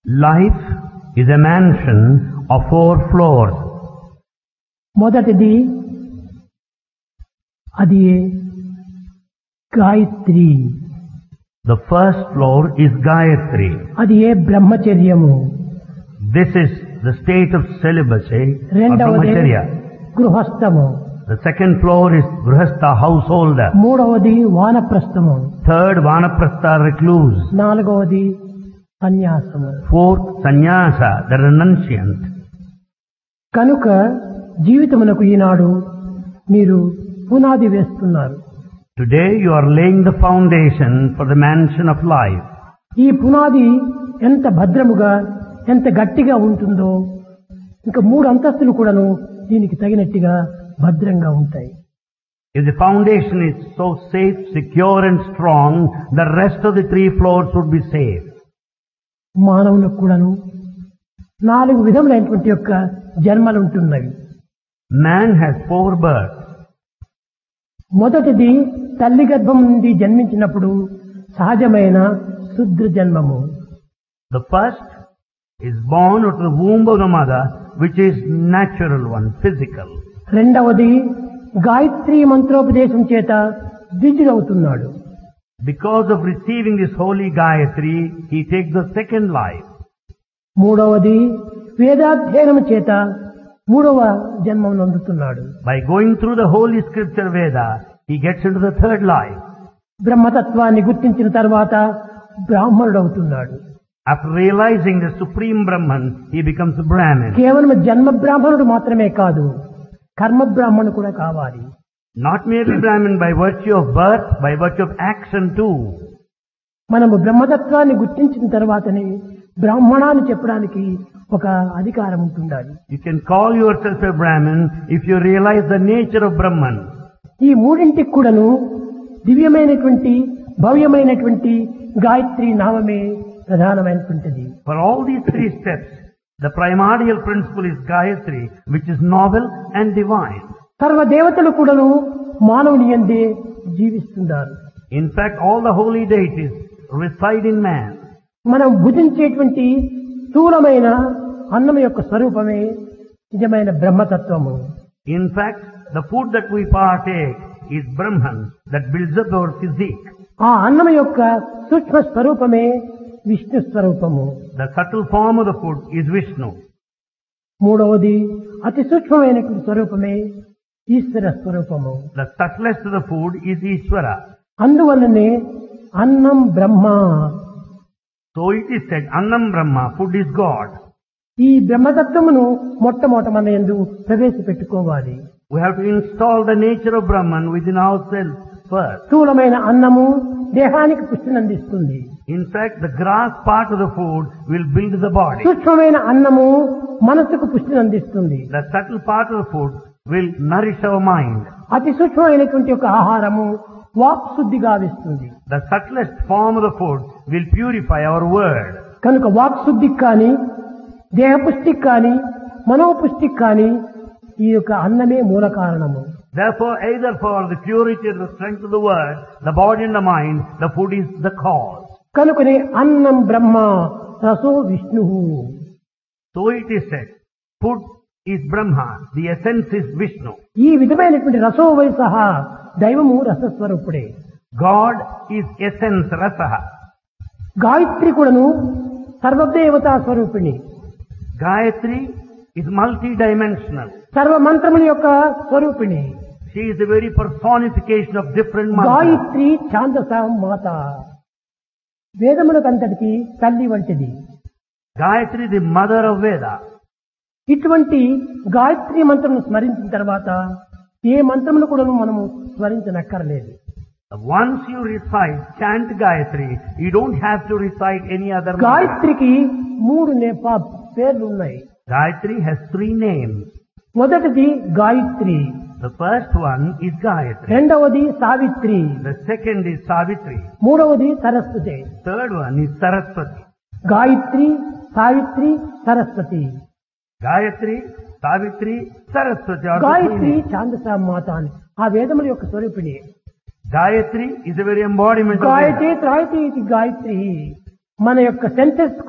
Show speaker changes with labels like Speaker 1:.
Speaker 1: Life is a mansion of four floors.
Speaker 2: మొదటిది అది Gayatri
Speaker 1: The first floor is Gayatri.
Speaker 2: అది ఏ బ్రహ్మచర్యము
Speaker 1: This is the state of celibacy or
Speaker 2: రెండవది
Speaker 1: brahmacharya.
Speaker 2: గృహస్థము
Speaker 1: The second floor is Grihastha householder.
Speaker 2: మూడవది వానప్రస్థము
Speaker 1: Third Vanaprastha recluse.
Speaker 2: నాలుగవది సన్యాసము
Speaker 1: Fourth Sannyasa, the renunciant.
Speaker 2: కనుక జీవితమునకు ఈనాడు మీరు పునాది వేస్తున్నారు
Speaker 1: Today you are laying the foundation for the mansion of life.
Speaker 2: ఈ పునాది ఎంత భద్రముగా ఎంత గట్టిగా ఉంటుందో ఇంకా మూడు అంతస్తులు కూడాను దీనికి తగినట్టుగా భద్రంగా ఉంటాయి
Speaker 1: If the foundation is so safe, secure and strong, the rest of the three floors would be safe.
Speaker 2: మానవులకు కూడాను నాలుగు విధములైనటువంటి యొక్క జన్మలు ఉంటున్నవి
Speaker 1: Man has four births.
Speaker 2: మొదటిది తల్లి గర్భం నుండి జన్మించినప్పుడు సహజమైన శుద్ర జన్మము
Speaker 1: The first is born out of the womb of the mother, which is natural one, physical.
Speaker 2: రెండవది గాయత్రి మంత్రోపదేశం చేత ద్విజుడవుతున్నాడు
Speaker 1: Because of receiving this holy Gayatri, he takes the second life.
Speaker 2: మూడవది వేదాధ్యయనం చేత మూడవ జన్మం అందుతున్నాడు
Speaker 1: By going through the holy scripture Veda, he gets into the third life.
Speaker 2: బ్రహ్మతత్వాన్ని గుర్తించిన తర్వాత బ్రాహ్మణుడవుతున్నాడు
Speaker 1: After realizing the supreme Brahman, he becomes a Brahmin.
Speaker 2: కేవలం జన్మ బ్రాహ్మణుడు మాత్రమే కాదు కర్మ బ్రాహ్మణుడు కూడా కావాలి
Speaker 1: Not merely Brahmin by virtue of birth, by virtue of action too.
Speaker 2: మనము బ్రహ్మతత్వాన్ని గుర్తించిన తర్వాతనే బ్రాహ్మణాన్ని చెప్పడానికి ఒక అధికారం ఉంటుండాలి
Speaker 1: You can call yourself a Brahmin if you realize the nature of Brahman.
Speaker 2: ఈ మూడింటికి కూడాను దివ్యమైనటువంటి భవ్యమైనటువంటి గాయత్రి నామమే ప్రధానమైనటువంటిది
Speaker 1: For all these three steps, the primordial principle is Gayatri, which is novel and divine.
Speaker 2: సర్వ దేవతలు కూడాను మానవుని ఎందే జీవిస్తున్నారు
Speaker 1: In fact, all the holy deities reside in man.
Speaker 2: మనం భుజించేటువంటి స్థూలమైన అన్నం యొక్క స్వరూపమే నిజమైన బ్రహ్మతత్వము
Speaker 1: In fact, the food that we partake is Brahman that builds up our physique.
Speaker 2: ఆ అన్నం యొక్క సూక్ష్మ స్వరూపమే విష్ణు స్వరూపము
Speaker 1: The subtle form of the food is Vishnu.
Speaker 2: మూడవది అతి సూక్ష్మమైనటువంటి స్వరూపమే ఈశ్వర స్వరూపము
Speaker 1: The subtlest of the food is Ishvara.
Speaker 2: అందువల్లనే అన్నం బ్రహ్మ
Speaker 1: So it is said, Annam Brahma, food is God.
Speaker 2: ఈ బ్రహ్మతత్వమును మొట్టమొదట మన ఎందు ప్రవేశపెట్టుకోవాలి
Speaker 1: We have to install the nature of Brahman within ourselves first.
Speaker 2: స్థూలమైన అన్నము దేహానికి పుష్టిని అందిస్తుంది
Speaker 1: In fact, the grass part of the food will build the body.
Speaker 2: సూక్ష్మమైన అన్నము మనసుకు పుష్టిని అందిస్తుంది
Speaker 1: The subtle part of the food will nourish our mind.
Speaker 2: అతి సూక్ష్మమైనటువంటి ఒక ఆహారము వాక్ శుద్ధి గావిస్తుంది
Speaker 1: The subtlest form of the food will purify our word.
Speaker 2: కనుక వాక్ శుద్ధికి కానీ దేహ పుష్టికి కానీ మనోపుష్టికి కానీ ఈ యొక్క అన్నమే మూల కారణము
Speaker 1: Therefore, either for the purity or the strength of the word, the body and the mind, the food is the cause.
Speaker 2: కనుకనే అన్నం బ్రహ్మ రసో Vishnu
Speaker 1: So it is said, food is Brahma, the essence is Vishnu.
Speaker 2: ఈ విధమైనటువంటి రసో వయసహ దైవము రసస్వరూపుడే
Speaker 1: God is essence, rasaha.
Speaker 2: Gayatri కూడాను సర్వదేవతా స్వరూపిణి
Speaker 1: Gayatri is multidimensional.
Speaker 2: సర్వ మంత్రముల యొక్క స్వరూపిణి
Speaker 1: She is the very personification of different mantras.
Speaker 2: Gayatri ఛాందస మాత వేదములకంతటికి తల్లి వంటిది
Speaker 1: Gayatri, the mother of Veda.
Speaker 2: ఇటువంటి గాయత్రి మంత్రమును స్మరించిన తర్వాత ఏ మంత్రమును కూడా మనము స్మరించనక్కర్లేదు
Speaker 1: Once you recite, chant Gayatri, you don't have to recite any other mantra.
Speaker 2: గాయత్రికి మూడు నే- పా- పేర్లు ఉన్నాయి
Speaker 1: Gayatri has three names.
Speaker 2: మొదటిది Gayatri
Speaker 1: The first one is Gayatri.
Speaker 2: రెండవది Savitri
Speaker 1: The second is Savitri.
Speaker 2: మూడవది Saraswati
Speaker 1: Third one is Saraswati.
Speaker 2: Gayatri Savitri Saraswati
Speaker 1: Gayatri, Savitri, Saraswati are the three
Speaker 2: Gayatri
Speaker 1: names.
Speaker 2: ఛాందస మాత అని ఆ వేదముల యొక్క స్వరూపిణి
Speaker 1: Gayatri is the very embodiment of Veda.
Speaker 2: Gayatri త్రాయతి ఇది గాయత్రి మన యొక్క సెన్సెస్